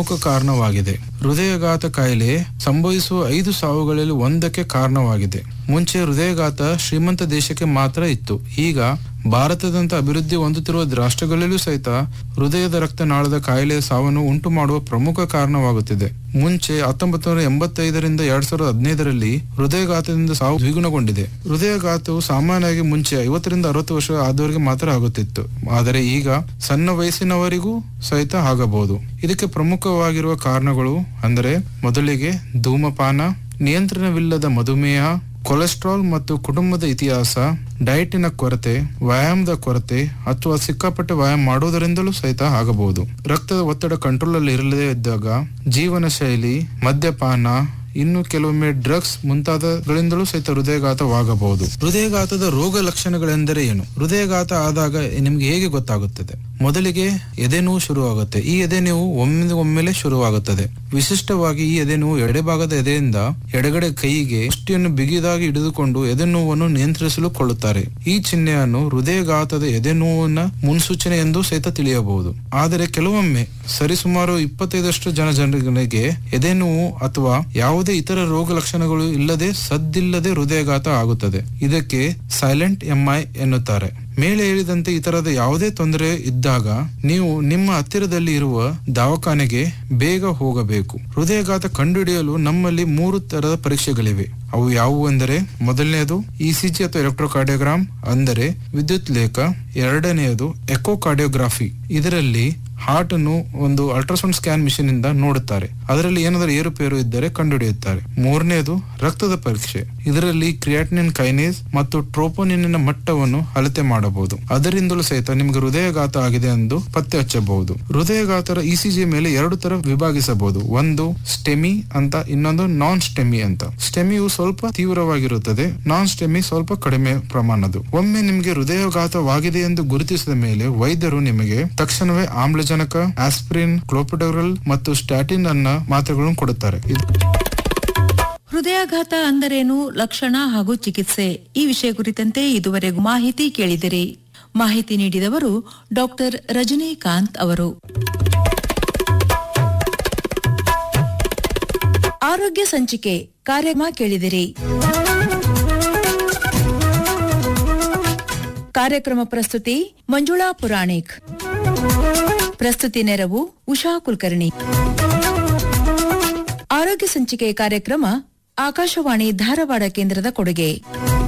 ಮುಖ ಕಾರಣವಾಗಿದೆ ಹೃದಯಘಾತ ಕಾಯಿಲೆ ಸಂಭವಿಸುವ ಐದು ಸಾವುಗಳಲ್ಲಿ ಒಂದಕ್ಕೆ ಕಾರಣವಾಗಿದೆ ಮುಂಚೆ ಹೃದಯಘಾತ ಶ್ರೀಮಂತ ದೇಶಕ್ಕೆ ಮಾತ್ರ ಇತ್ತು ಈಗ ಭಾರತದಂತ ಅಭಿವೃದ್ಧಿ ಹೊಂದುತ್ತಿರುವ ರಾಷ್ಟ್ರಗಳಲ್ಲೂ ಸಹಿತ ಹೃದಯದ ರಕ್ತನಾಳದ ಕಾಯಿಲೆಯ ಸಾವನ್ನು ಉಂಟು ಮಾಡುವ ಪ್ರಮುಖ ಕಾರಣವಾಗುತ್ತಿದೆ ಮುಂಚೆ ಹತ್ತೊಂಬತ್ತು ನೂರ ಎಂಬತ್ತೈದರಿಂದ ಎರಡ್ ಸಾವಿರದ ಹದಿನೈದರಲ್ಲಿ ಹೃದಯಘಾತದಿಂದ ಸಾವು ದ್ವಿಗುಣಗೊಂಡಿದೆ ಹೃದಯಘಾತವು ಸಾಮಾನ್ಯವಾಗಿ ಮುಂಚೆ ಐವತ್ತರಿಂದ ಅರವತ್ತು ವರ್ಷ ಆದವರಿಗೆ ಮಾತ್ರ ಆಗುತ್ತಿತ್ತು ಆದರೆ ಈಗ ಸಣ್ಣ ವಯಸ್ಸಿನವರಿಗೂ ಸಹಿತ ಆಗಬಹುದು ಇದಕ್ಕೆ ಪ್ರಮುಖವಾಗಿರುವ ಕಾರಣಗಳು ಅಂದರೆ ಮೊದಲಿಗೆ ಧೂಮಪಾನ ನಿಯಂತ್ರಣವಿಲ್ಲದ ಮಧುಮೇಹ ಕೊಲೆಸ್ಟ್ರಾಲ್ ಮತ್ತು ಕುಟುಂಬದ ಇತಿಹಾಸ ಡಯಟಿನ ಕೊರತೆ ವ್ಯಾಯಾಮದ ಕೊರತೆ ಅಥವಾ ಸಿಕ್ಕಾಪಟ್ಟೆ ವ್ಯಾಯಾಮ ಮಾಡುವುದರಿಂದಲೂ ಸಹಿತ ಆಗಬಹುದು ರಕ್ತದ ಒತ್ತಡ ಕಂಟ್ರೋಲ್ ಅಲ್ಲಿ ಇರದೇ ಇದ್ದಾಗ ಜೀವನ ಶೈಲಿ ಮದ್ಯಪಾನ ಇನ್ನು ಕೆಲವೊಮ್ಮೆ ಡ್ರಗ್ಸ್ ಮುಂತಾದಗಳಿಂದಲೂ ಸಹಿತ ಹೃದಯಘಾತವಾಗಬಹುದು ಹೃದಯಘಾತದ ರೋಗ ಲಕ್ಷಣಗಳೆಂದರೆ ಏನು ಹೃದಯಘಾತ ಆದಾಗ ನಿಮ್ಗೆ ಹೇಗೆ ಗೊತ್ತಾಗುತ್ತದೆ ಮೊದಲಿಗೆ ಎದೆನೋವು ಶುರುವಾಗುತ್ತೆ ಈ ಎದೆನೋವು ಒಮ್ಮೆ ಒಮ್ಮೆಲೆ ಶುರುವಾಗುತ್ತದೆ ವಿಶಿಷ್ಟವಾಗಿ ಈ ಎದೆನೋವು ಎಡೆಭಾಗದ ಎದೆಯಿಂದ ಎಡಗಡೆ ಕೈಗೆ ಮುಷ್ಟಿಯನ್ನು ಬಿಗಿದಾಗಿ ಹಿಡಿದುಕೊಂಡು ಎದೆನೋವನ್ನು ನಿಯಂತ್ರಿಸಲು ಕೊಳ್ಳುತ್ತಾರೆ ಈ ಚಿಹ್ನೆಯನ್ನು ಹೃದಯಘಾತದ ಎದೆನೋವಿನ ಮುನ್ಸೂಚನೆ ಎಂದು ಸಹಿತ ತಿಳಿಯಬಹುದು ಆದರೆ ಕೆಲವೊಮ್ಮೆ ಸರಿಸುಮಾರು ಇಪ್ಪತ್ತೈದಷ್ಟು ಜನ ಜನರಿಗೆ ಎದೆನೋವು ಅಥವಾ ಯಾವುದೇ ಇತರ ರೋಗ ಲಕ್ಷಣಗಳು ಇಲ್ಲದೆ ಸದ್ದಿಲ್ಲದೆ ಹೃದಯಘಾತ ಆಗುತ್ತದೆ ಇದಕ್ಕೆ ಸೈಲೆಂಟ್ ಎಂಐ ಎನ್ನುತ್ತಾರೆ ಮೇಲೆ ಹೇಳಿದಂತೆ ಈ ತರದ ಯಾವುದೇ ತೊಂದರೆ ಇದ್ದಾಗ ನೀವು ನಿಮ್ಮ ಹತ್ತಿರದಲ್ಲಿ ಇರುವ ದವಾಖಾನೆಗೆ ಬೇಗ ಹೋಗಬೇಕು ಹೃದಯಘಾತ ಕಂಡುಹಿಡಿಯಲು ನಮ್ಮಲ್ಲಿ ಮೂರು ತರದ ಪರೀಕ್ಷೆಗಳಿವೆ ಅವು ಯಾವುವು ಎಂದರೆ ಮೊದಲನೆಯದು ಇಸಿಜಿ ಅಥವಾ ಎಲೆಕ್ಟ್ರೋಕಾರ್ಡಿಯೋಗ್ರಾಮ್ ಅಂದರೆ ವಿದ್ಯುತ್ ಲೇಖ ಎರಡನೆಯದು ಎಕೋಕಾರ್ಡಿಯೋಗ್ರಾಫಿ ಇದರಲ್ಲಿ ಹಾರ್ಟ್ ಅನ್ನು ಒಂದು ಅಲ್ಟ್ರಾಸೌಂಡ್ ಸ್ಕ್ಯಾನ್ ಮಿಷಿನ್ ಇಂದ ನೋಡುತ್ತಾರೆ ಅದರಲ್ಲಿ ಏನಾದರೂ ಏರುಪೇರು ಇದ್ದರೆ ಕಂಡುಹಿಡಿಯುತ್ತಾರೆ ಮೂರನೆಯದು ರಕ್ತದ ಪರೀಕ್ಷೆ ಇದರಲ್ಲಿ ಕ್ರಿಯಾಟಿನಿನ್ ಕೈನೇಸ್ ಮತ್ತು ಟ್ರೋಪೋನಿನ್ ಮಟ್ಟವನ್ನು ಅಳತೆ ಮಾಡಬಹುದು ಅದರಿಂದಲೂ ಸಹಿತ ನಿಮಗೆ ಹೃದಯಘಾತ ಆಗಿದೆ ಎಂದು ಪತ್ತೆ ಹಚ್ಚಬಹುದು ಹೃದಯಘಾತರ ಇಸಿಜಿ ಮೇಲೆ ಎರಡು ತರ ವಿಭಾಗಿಸಬಹುದು ಒಂದು ಸ್ಟೆಮಿ ಅಂತ ಇನ್ನೊಂದು ನಾನ್ ಸ್ಟೆಮಿ ಅಂತ ಸ್ಟೆಮಿಯು ಸ್ವಲ್ಪ ತೀವ್ರವಾಗಿರುತ್ತದೆ ನಾನ್ ಸ್ಟೆಮಿ ಸ್ವಲ್ಪ ಕಡಿಮೆ ಪ್ರಮಾಣದ್ದು ಒಮ್ಮೆ ನಿಮಗೆ ಹೃದಯಘಾತವಾಗಿದೆ ಎಂದು ಗುರುತಿಸಿದ ಮೇಲೆ ವೈದ್ಯರು ನಿಮಗೆ ತಕ್ಷಣವೇ ಆಮ್ಲಜನಕ ಆಸ್ಪಿರಿನ್ ಕ್ಲೋಪಿಡೋರಲ್ ಮತ್ತು ಸ್ಟ್ಯಾಟಿನ್ ಅನ್ನ ಮಾತ್ರೆಗಳನ್ನು ಕೊಡುತ್ತಾರೆ ಇದು ಹೃದಯಾಘಾತ ಅಂದರೇನು ಲಕ್ಷಣ ಹಾಗೂ ಚಿಕಿತ್ಸೆ ಈ ವಿಷಯ ಕುರಿತಂತೆ ಇದುವರೆಗೂ ಮಾಹಿತಿ ಕೇಳಿದಿರಿ ಮಾಹಿತಿ ನೀಡಿದವರು ಡಾಕ್ಟರ್ ರಜನಿಕಾಂತ್ ಅವರು ಆರೋಗ್ಯ ಸಂಚಿಕೆ ಕಾರ್ಯಕ್ರಮ ಕೇಳಿದಿರಿ ಕಾರ್ಯಕ್ರಮ ಪ್ರಸ್ತುತಿ ಮಂಜುಳಾ ಪುರಾಣಿಕ್ ಪ್ರಸ್ತುತಿ ನೆರವು ಉಷಾ ಕುಲಕರ್ಣಿ ಆರೋಗ್ಯ ಸಂಚಿಕೆ ಕಾರ್ಯಕ್ರಮ ಆಕಾಶವಾಣಿ ಧಾರವಾಡ ಕೇಂದ್ರದ ಕೊಡುಗೆ